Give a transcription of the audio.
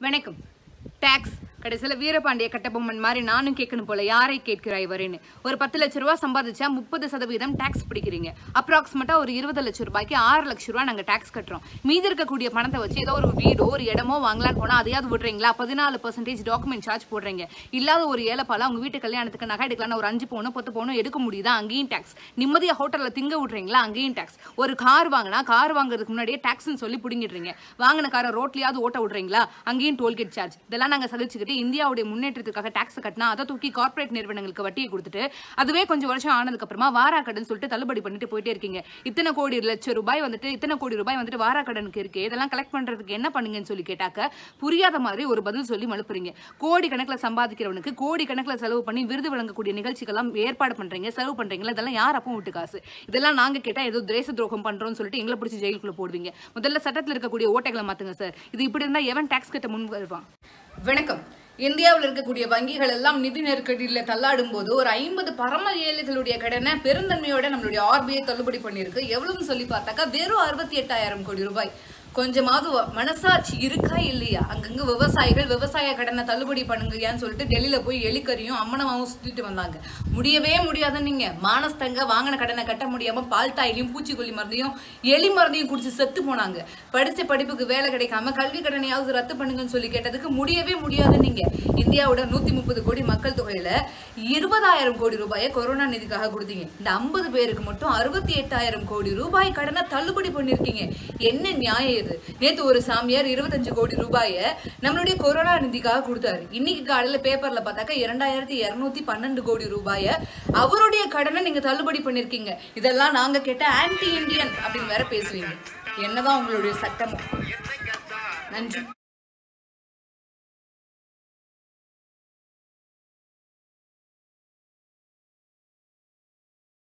வணக்கம் டாக்ஸ் கடைசியில் வீரபாண்டிய கட்டபொம்மன் மாதிரி நானும் கேட்கணும் போல யாரை கேட்கிறாய் வரேன்னு ஒரு பத்து லட்ச ரூபா சம்பாதிச்சா முப்பது சதவீதம் டாக்ஸ் பிடிக்கிறீங்க அப்ராக்சிமேட்டா ஒரு இருபது லட்ச ரூபாய்க்கு ஆறு லட்ச ரூபா நாங்க டாக்ஸ் கட்டுறோம் மீதி இருக்கக்கூடிய பணத்தை வச்சு ஏதோ ஒரு வீடோ ஒரு இடமோ வாங்கலாம்னு போனா அதையாவது விடுறீங்களா பதினாலு பர்சன்டேஜ் டாக்குமெண்ட் சார்ஜ் போடுறீங்க இல்லாத ஒரு ஏழைப்பால உங்க வீட்டு கல்யாணத்துக்கு நகை எடுக்கலாம் ஒரு அஞ்சு பவுனோ பத்து பவுனோ எடுக்க முடியுதா அங்கேயும் டாக்ஸ் நிம்மதியா ஹோட்டல்ல திங்க விட்றீங்களா அங்கேயும் டாக்ஸ் ஒரு கார் வாங்கினா கார் வாங்குறதுக்கு முன்னாடியே டாக்ஸ்னு சொல்லி பிடிங்கிடுறீங்க வாங்கின காரை ரோட்லயாவது ஓட்ட விடுறீங்களா அங்கேயும் டோல்கேட் சார்ஜ் இதெல்லாம் நாங்க சகிச்சுக்கிட்டு இந்தியாவுடைய முன்னேற்றத்துக்காக டாக்ஸ் கட்டினா அதை தூக்கி கார்ப்பரேட் நிறுவனங்களுக்கு வட்டியை கொடுத்துட்டு அதுவே கொஞ்சம் வருஷம் ஆனதுக்கு அப்புறமா வாராக்கடன் சொல்லிட்டு தள்ளுபடி பண்ணிட்டு போயிட்டே இருக்கீங்க இத்தனை கோடி லட்சம் ரூபாய் வந்துட்டு இத்தனை கோடி ரூபாய் வந்துட்டு வாராக்கடனுக்கு இருக்கு இதெல்லாம் கலெக்ட் பண்றதுக்கு என்ன பண்ணுங்கன்னு சொல்லி கேட்டாக்க புரியாத மாதிரி ஒரு பதில் சொல்லி மழுப்புறீங்க கோடி கணக்குல சம்பாதிக்கிறவனுக்கு கோடி கணக்குல செலவு பண்ணி விருது வழங்கக்கூடிய நிகழ்ச்சிகள்லாம் ஏற்பாடு பண்றீங்க செலவு பண்றீங்களா இதெல்லாம் யார் அப்போ விட்டு காசு இதெல்லாம் நாங்க கேட்டா ஏதோ தேச துரோகம் பண்றோம்னு சொல்லிட்டு எங்களை பிடிச்சி ஜெயிலுக்குள்ள போடுவீங்க முதல்ல சட்டத்தில் இருக்கக்கூடிய ஓட்டைகளை மாத்துங்க சார் இது இப்படி இருந்தா எவன் டாக்ஸ் கட்ட முன் வருவான் வணக்கம் இந்தியாவில் இருக்கக்கூடிய வங்கிகள் எல்லாம் நிதி நெருக்கடியில் தள்ளாடும் போது ஒரு ஐம்பது பரம ஏழைகளுடைய கடனை பெருந்தன்மையோட நம்மளுடைய ஆர்பிஐ தள்ளுபடி பண்ணியிருக்கு எவ்வளவுன்னு சொல்லி பார்த்தாக்கா வெறும் அறுபத்தி எட்டாயிரம் கோடி ரூபாய் கொஞ்சமாவது வ- மனசாட்சி இருக்கா இல்லையா அங்கங்க விவசாயிகள் விவசாய கடனை தள்ளுபடி பண்ணுங்கயான்னு சொல்லிட்டு டெல்லியில போய் எலிக்கறியும் அம்மனமாவும் சுத்திட்டு வந்தாங்க முடியவே முடியாது நீங்க மானஸ்தங்க வாங்கின கடனை கட்ட முடியாம பால் தாயிலையும் பூச்சிக்கொல்லி மருந்தையும் எலி மருந்தையும் குடிச்சு செத்து போனாங்க படிச்ச படிப்புக்கு வேலை கிடைக்காம கல்வி கடனையாவது ரத்து பண்ணுங்கன்னு சொல்லி கேட்டதுக்கு முடியவே முடியாது நீங்க இந்தியாவோட நூத்தி முப்பது கோடி மக்கள் தொகையில இருபதாயிரம் கோடி ரூபாயை கொரோனா நிதிக்காக கொடுத்தீங்க இந்த ஐம்பது பேருக்கு மட்டும் அறுபத்தி எட்டாயிரம் கோடி ரூபாய் கடனை தள்ளுபடி பண்ணிருக்கீங்க என்ன நியாயம் இது நேத்து ஒரு சாமியார் இருபத்தஞ்சு கோடி ரூபாயை நம்மளுடைய கொரோனா நிதிக்காக கொடுத்தாரு இன்னைக்கு காலையில பேப்பர்ல பார்த்தாக்கா இரண்டாயிரத்தி இருநூத்தி பன்னெண்டு கோடி ரூபாயை அவருடைய கடனை நீங்க தள்ளுபடி பண்ணிருக்கீங்க இதெல்லாம் நாங்க கேட்ட ஆன்டி இந்தியன் அப்படின்னு வேற பேசுவீங்க என்னதான் உங்களுடைய சட்டம் நன்றி